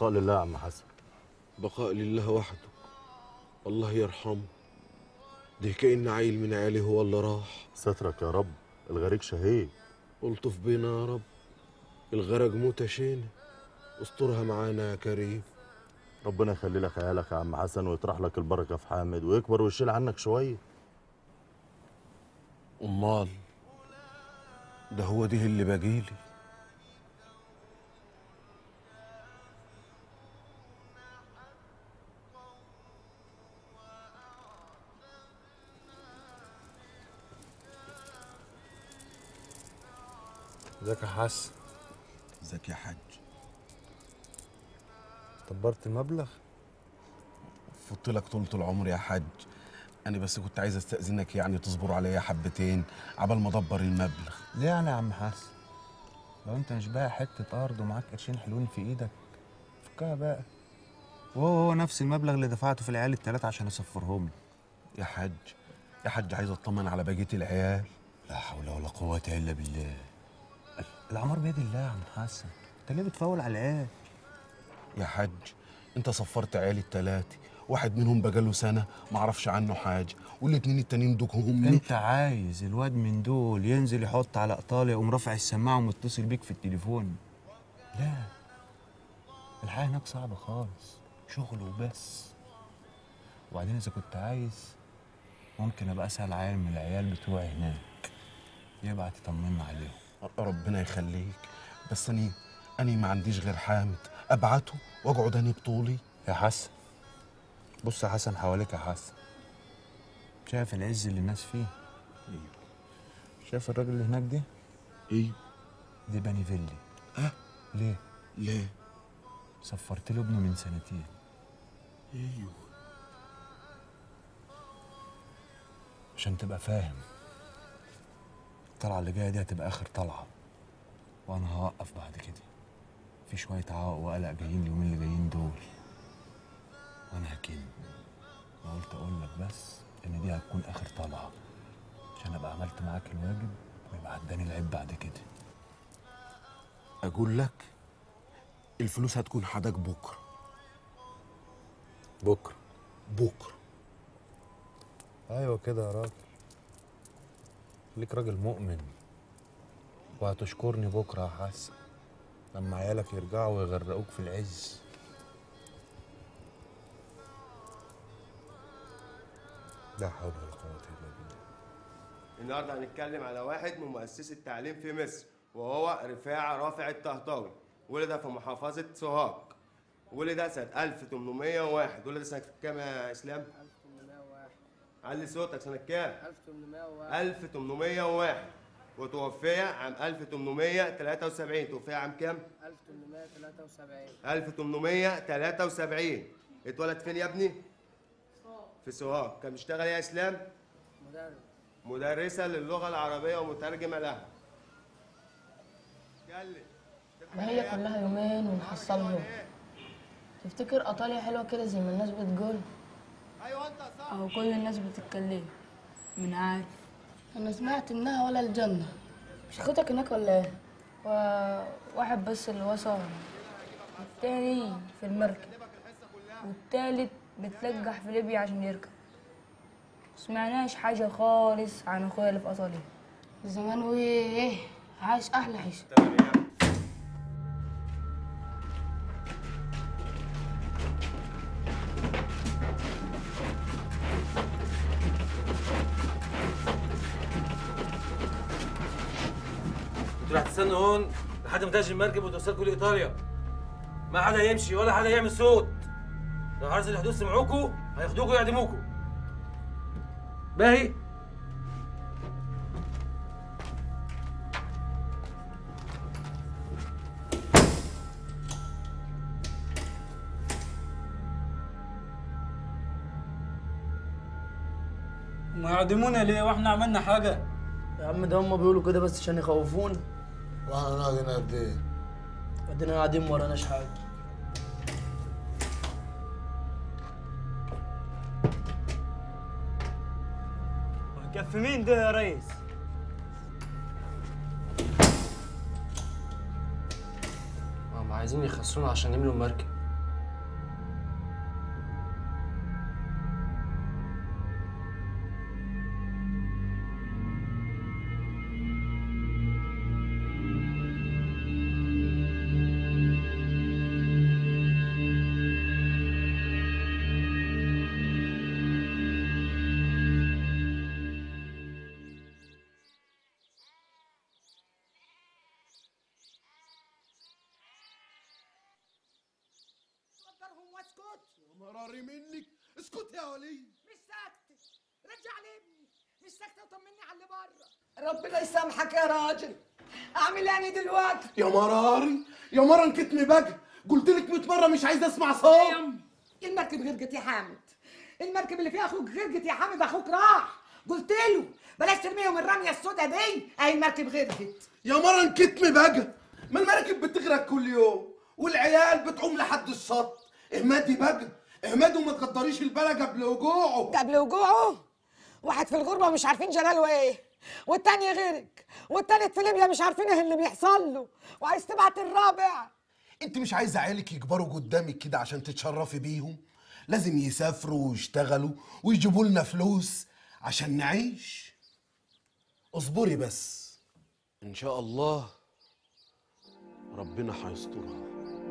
البقاء لله يا عم حسن بقاء لله وحده الله يرحمه ده كأن عيل من عيالي هو اللي راح سترك يا رب الغريق شهيد الطف بينا يا رب الغرق موتة شينة استرها معانا يا كريم ربنا يخلي لك عيالك يا عم حسن ويطرح لك البركه في حامد ويكبر ويشيل عنك شويه امال ده هو ده اللي باجيلي ازيك يا حسن ازيك يا حاج دبرت المبلغ فضت لك طولة العمر يا حاج انا بس كنت عايز استاذنك يعني تصبر عليا حبتين عبال ما ادبر المبلغ ليه يعني يا عم حسن لو انت مش بايع حته ارض ومعاك قرشين حلوين في ايدك فكها بقى وهو هو نفس المبلغ اللي دفعته في العيال التلاتة عشان اصفرهم لي يا حاج يا حاج عايز اطمن على بقيه العيال لا حول ولا قوة الا بالله العمار بيد الله يا عم حسن انت ليه بتفول على العيال يا حاج انت صفرت عيالي التلاتة واحد منهم بقاله سنة ما اعرفش عنه حاجة والاتنين التانيين دوك هم انت عايز الواد من دول ينزل يحط على ايطاليا يقوم رافع السماعه ومتصل بيك في التليفون لا الحياه هناك صعبه خالص شغل وبس وبعدين اذا كنت عايز ممكن ابقى اسال عيل من العيال بتوعي هناك يبعت يطمنا عليهم ربنا يخليك بس اني اني ما عنديش غير حامد ابعته واقعد اني بطولي يا حسن بص يا حسن حواليك يا حسن شايف العز اللي الناس فيه ايوه شايف الراجل اللي هناك ده ايوه دي بني فيلي اه ليه ليه سفرت له ابنه من سنتين ايوه عشان تبقى فاهم الطلعة اللي جاية دي هتبقى آخر طلعة وأنا هوقف بعد كده في شوية عوق وقلق جايين اليومين اللي جايين دول وأنا هكن أنا قلت أقول لك بس إن دي هتكون آخر طلعة عشان أبقى عملت معاك الواجب ويبقى عداني العيب بعد كده اقول لك الفلوس هتكون حدك بكره بكرة بكره أيوة كده يا راجل ليك راجل مؤمن وهتشكرني بكرة يا حسن لما عيالك يرجعوا ويغرقوك في العز لا حول ولا قوة إلا بالله النهارده هنتكلم على واحد من مؤسسي التعليم في مصر وهو رفاعة رافع الطهطاوي ولد في محافظة سوهاج ولد سنة 1801 ولد سنة كام يا إسلام؟ 1801 علي صوتك سنة كام؟ 1801 1801 وتوفي عام 1873 توفي عام كام؟ 1873 1873 اتولد فين يا ابني؟ في سوهاج كان بيشتغل إيه يا إسلام؟ مدرب مدرسة للغة العربية ومترجمة لها اتكلم ما هي كلها يومين ونحصلهم تفتكر ايطاليا حلوه كده زي ما الناس بتقول ايوه انت صح أهو كل الناس بتتكلم من عارف انا سمعت انها ولا الجنه مش اخوتك هناك ولا ايه و- واحد بس اللي وصل التاني في المركب والتالت بتلجح في ليبيا عشان يركب سمعناش حاجة خالص عن اخويا اللي في ايطاليا زمان وايه عايش احلى عيشه انتوا راح تستنوا هون لحد ما تجي المركب وتوصلكوا لايطاليا ما حدا يمشي ولا حدا يعمل صوت لو حرس الحدود سمعوكوا هياخدوكوا ويعدموكوا باهي ما يعدمونا ليه واحنا عملنا حاجه يا عم ده هم بيقولوا كده بس عشان يخوفونا واحنا نقعد هنا قد ايه؟ ادينا قاعدين ما وراناش حاجه كف مين ده يا ريس هم عايزين يخسرونا عشان يملوا المركب مرارهم واسكت مراري منك اسكت يا ولي مش ساكتة رجع لابني مش ساكتة وطمني على اللي بره ربنا يسامحك يا راجل اعمل ايه دلوقتي يا مراري يا مرة انكتني بقى قلت لك 100 مرة مش عايز اسمع صوت المركب غرقت يا حامد المركب اللي فيها اخوك غرقت يا حامد اخوك راح قلت له بلاش ترميهم الرميه السوداء دي اهي المركب غرقت يا مرة انكتمي بقى ما المراكب بتغرق كل يوم والعيال بتعوم لحد الشط اهمدي بقى اهمدي وما تقدريش البلا قبل وجوعه قبل وجوعه واحد في الغربه مش عارفين جلاله ايه والتاني غرق والتالت في ليبيا مش عارفين ايه اللي بيحصل له وعايز تبعت الرابع انت مش عايزه عيالك يكبروا قدامك كده عشان تتشرفي بيهم لازم يسافروا ويشتغلوا ويجيبوا لنا فلوس عشان نعيش اصبري بس ان شاء الله ربنا هيسترها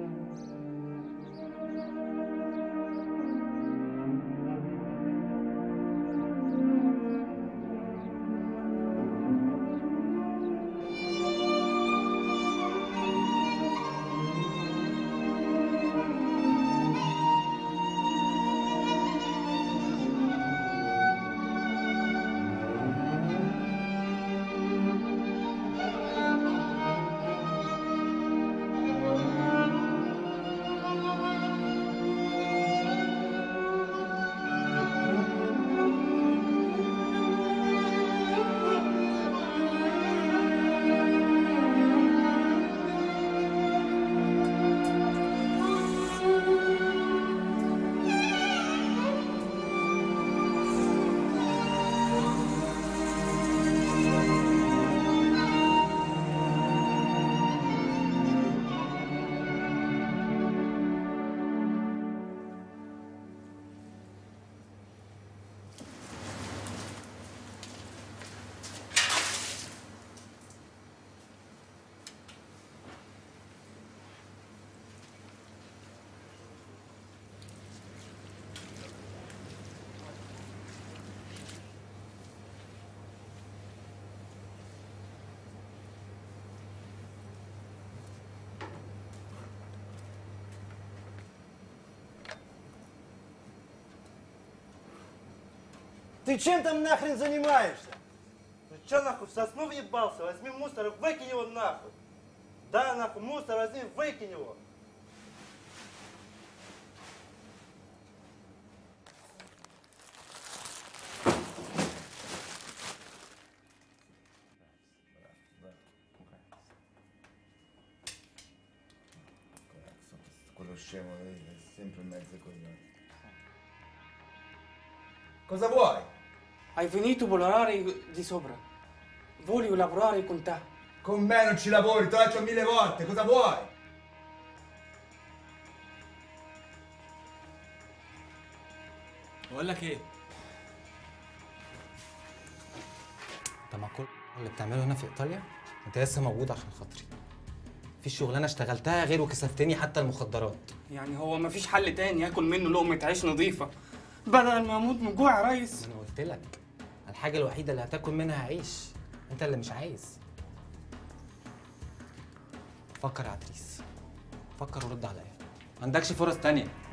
Ты чем там нахрен занимаешься? Ну чё нахуй в сосну въебался? Возьми мусор и выкинь его нахуй. Да, нахуй, мусор возьми, выкинь его. Quello scemo lì è sempre in mezzo con noi. Cosa vuoi? Hai finito l'orario di sopra. Voglio lavorare con te. Con me non ci lavori, te l'ho detto mille volte, cosa vuoi? بقول لك ايه انت مع كل اللي بتعمله هنا في ايطاليا انت لسه موجود عشان خاطري في شغلانه اشتغلتها غير وكسفتني حتى المخدرات يعني هو مفيش حل تاني اكل منه لقمة عيش نظيفة بدل ما اموت من جوع يا ريس انا قلت لك الحاجه الوحيده اللي هتاكل منها عيش انت اللي مش عايز فكر يا عتريس فكر ورد عليا ما عندكش فرص تانية